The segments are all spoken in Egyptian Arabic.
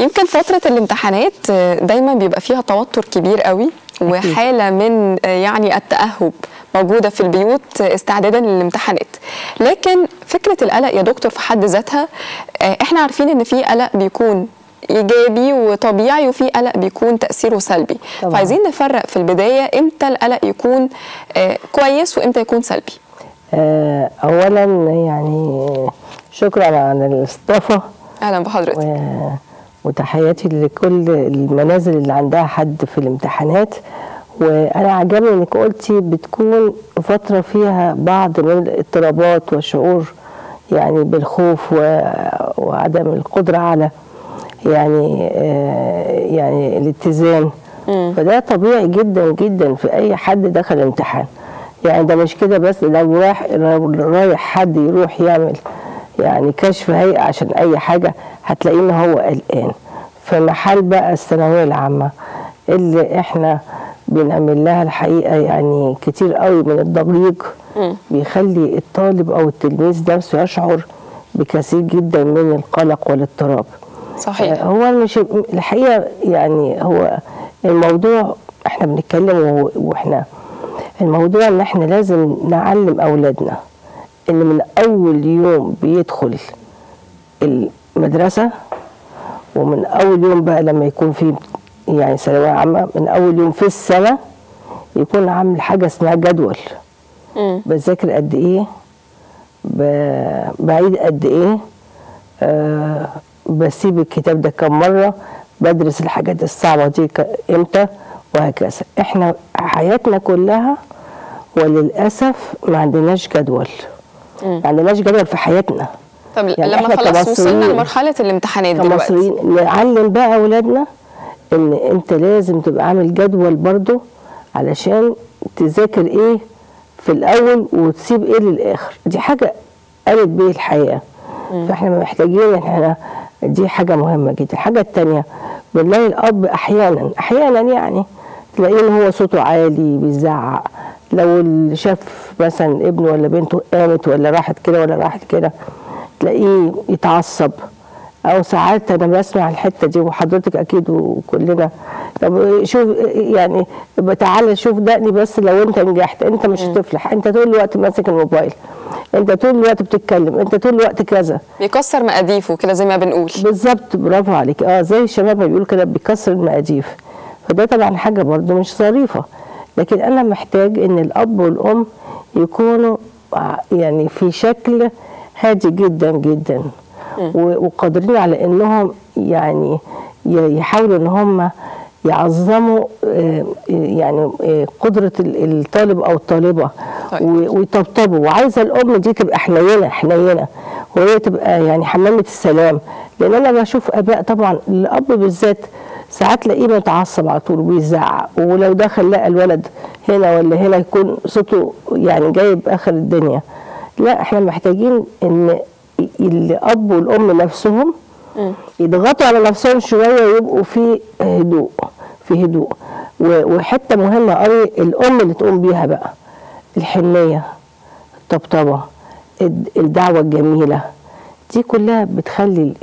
يمكن فترة الامتحانات دايما بيبقى فيها توتر كبير قوي وحالة من يعني التأهب موجودة في البيوت استعدادا للامتحانات لكن فكرة القلق يا دكتور في حد ذاتها احنا عارفين ان في قلق بيكون ايجابي وطبيعي وفي قلق بيكون تاثيره سلبي طبعا. فعايزين نفرق في البدايه امتى القلق يكون آه كويس وامتى يكون سلبي آه اولا يعني شكرا على الاستضافه اهلا بحضرتك و... وتحياتي لكل المنازل اللي عندها حد في الامتحانات وانا عجبني انك قلتي بتكون فتره فيها بعض من الاضطرابات والشعور يعني بالخوف و... وعدم القدره على يعني آه يعني الاتزان مم. فده طبيعي جدا جدا في اي حد دخل امتحان يعني ده مش كده بس لو رايح رايح حد يروح يعمل يعني كشف هيئه عشان اي حاجه هتلاقيه ان هو قلقان في محل بقى الثانويه العامه اللي احنا بنعمل لها الحقيقه يعني كتير قوي من الضجيج بيخلي الطالب او التلميذ نفسه يشعر بكثير جدا من القلق والاضطراب صحيح هو مش الحقيقه يعني هو الموضوع احنا بنتكلم واحنا الموضوع ان احنا لازم نعلم اولادنا ان من اول يوم بيدخل المدرسه ومن اول يوم بقى لما يكون في يعني ثانويه عامه من اول يوم في السنه يكون عامل حاجه اسمها جدول بذاكر قد ايه بعيد قد ايه آه بسيب الكتاب ده كم مره بدرس الحاجات الصعبه دي امتى وهكذا احنا حياتنا كلها وللاسف ما عندناش جدول ما عندناش جدول في حياتنا طب يعني لما خلاص وصلنا لمرحله الامتحانات دلوقتي نعلم بقى اولادنا ان انت لازم تبقى عامل جدول برضو علشان تذاكر ايه في الاول وتسيب ايه للاخر دي حاجه قالت بيه الحياه مم. فاحنا محتاجين احنا دي حاجه مهمه جدا الحاجه الثانيه بنلاقي الاب احيانا احيانا يعني تلاقيه ان هو صوته عالي بيزعق لو شاف مثلا ابنه ولا بنته قامت ولا راحت كده ولا راحت كده تلاقيه يتعصب او ساعات انا بسمع الحته دي وحضرتك اكيد وكلنا طب شوف يعني تعالى شوف دقني بس لو انت نجحت انت مش هتفلح انت طول الوقت ماسك الموبايل انت طول الوقت بتتكلم انت طول الوقت كذا بيكسر مقاديفه كده زي ما بنقول بالظبط برافو عليك اه زي الشباب ما بيقولوا كده بيكسر المقاديف فده طبعا حاجه برده مش ظريفه لكن انا محتاج ان الاب والام يكونوا يعني في شكل هادي جدا جدا وقادرين على انهم يعني يحاولوا ان هم يعظموا يعني قدرة الطالب أو الطالبة طيب. ويطبطبوا وعايزة الأم دي تبقى حنينة حنينة وهي تبقى يعني حمامة السلام لأن أنا بشوف آباء طبعا الأب بالذات ساعات تلاقيه متعصب على طول وبيزعق ولو دخل لقى الولد هنا ولا هنا يكون صوته يعني جايب آخر الدنيا لا احنا محتاجين ان الاب والام نفسهم يضغطوا على نفسهم شويه ويبقوا في هدوء في هدوء وحته مهمه قوي الام اللي تقوم بيها بقى الحنيه الطبطبه الدعوه الجميله دي كلها بتخلي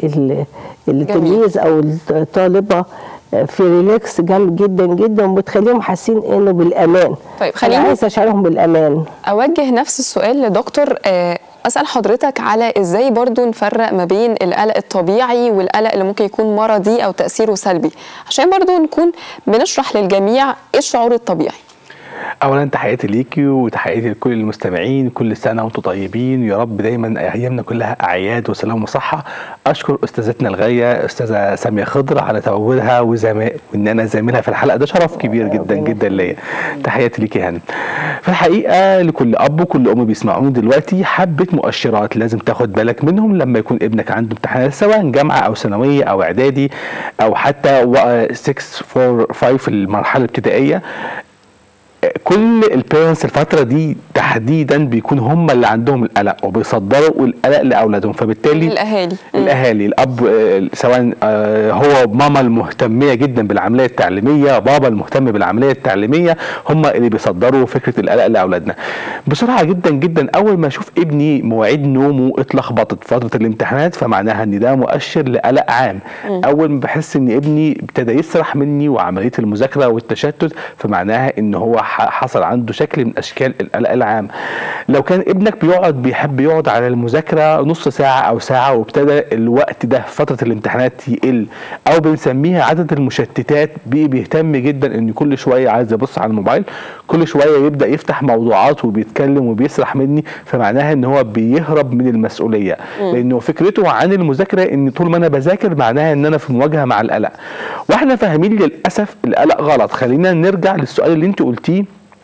التلميذ او الطالبه في ريلاكس جامد جدا جدا وبتخليهم حاسين انه بالامان طيب خليني عايزه اشعرهم بالامان اوجه نفس السؤال لدكتور اسال حضرتك على ازاي برضو نفرق ما بين القلق الطبيعي والقلق اللي ممكن يكون مرضي او تاثيره سلبي عشان برضو نكون بنشرح للجميع ايه الشعور الطبيعي اولا تحياتي ليكي وتحياتي لكل المستمعين كل سنه وانتم طيبين يا رب دايما ايامنا كلها اعياد وسلام وصحه اشكر استاذتنا الغاليه استاذه ساميه خضر على تواجدها وزم... وان انا زاملها في الحلقه ده شرف كبير جدا جدا ليا تحياتي ليكي هانم في الحقيقه لكل اب وكل ام بيسمعوني دلوقتي حبه مؤشرات لازم تاخد بالك منهم لما يكون ابنك عنده امتحانات سواء جامعه او ثانويه او اعدادي او حتى 6 4 5 المرحله الابتدائيه كل البيرنتس الفتره دي تحديدا بيكون هم اللي عندهم القلق وبيصدروا القلق لاولادهم فبالتالي الاهالي مم. الاهالي الاب آه، سواء آه، هو ماما المهتميه جدا بالعمليه التعليميه بابا المهتم بالعمليه التعليميه هم اللي بيصدروا فكره القلق لاولادنا بسرعه جدا جدا اول ما اشوف ابني مواعيد نومه اتلخبطت في فتره الامتحانات فمعناها ان ده مؤشر لقلق عام اول ما بحس ان ابني ابتدى يسرح مني وعمليه المذاكره والتشتت فمعناها ان هو ح- حصل عنده شكل من اشكال القلق العام لو كان ابنك بيقعد بيحب يقعد على المذاكره نص ساعه او ساعه وابتدى الوقت ده في فتره الامتحانات يقل او بنسميها عدد المشتتات بقي بيهتم جدا ان كل شويه عايز يبص على الموبايل كل شويه يبدا يفتح موضوعات وبيتكلم وبيسرح مني فمعناها ان هو بيهرب من المسؤوليه لانه فكرته عن المذاكره ان طول ما انا بذاكر معناها ان انا في مواجهه مع القلق واحنا فاهمين للاسف القلق غلط خلينا نرجع للسؤال اللي انت قلتيه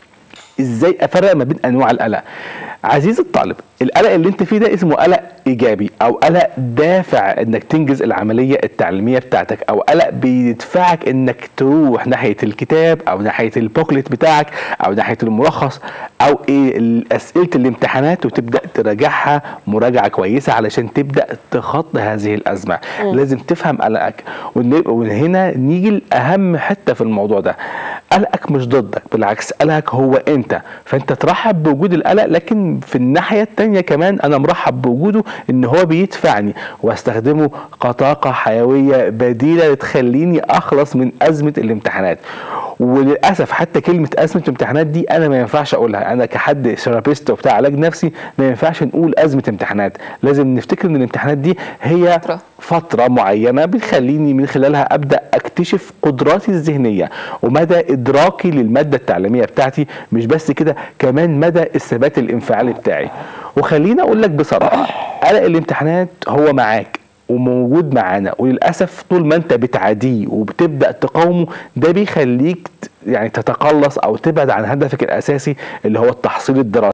ازاي افرق ما بين انواع القلق عزيزي الطالب القلق اللي انت فيه ده اسمه قلق ايجابي او قلق دافع انك تنجز العمليه التعليميه بتاعتك او قلق بيدفعك انك تروح ناحيه الكتاب او ناحيه البوكلت بتاعك او ناحيه الملخص او ايه اسئله الامتحانات وتبدا تراجعها مراجعه كويسه علشان تبدا تخطي هذه الازمه لازم تفهم قلقك ون- وهنا نيجي لاهم حته في الموضوع ده قلقك مش ضدك بالعكس قلقك هو انت فانت ترحب بوجود القلق لكن في الناحيه التانيه كمان انا مرحب بوجوده ان هو بيدفعني واستخدمه كطاقه حيويه بديله تخليني اخلص من ازمه الامتحانات وللاسف حتى كلمه ازمه امتحانات دي انا ما ينفعش اقولها انا كحد ثيرابيست وبتاع علاج نفسي ما ينفعش نقول ازمه امتحانات لازم نفتكر ان الامتحانات دي هي فترة. فترة معينة بتخليني من خلالها أبدأ أكتشف قدراتي الذهنية ومدى إدراكي للمادة التعليمية بتاعتي مش بس كده كمان مدى الثبات الانفعالي بتاعي وخليني أقول لك بصراحة قلق الامتحانات هو معاك وموجود معانا وللاسف طول ما انت بتعاديه وبتبدا تقاومه ده بيخليك ت- يعني تتقلص او تبعد عن هدفك الاساسي اللي هو التحصيل الدراسي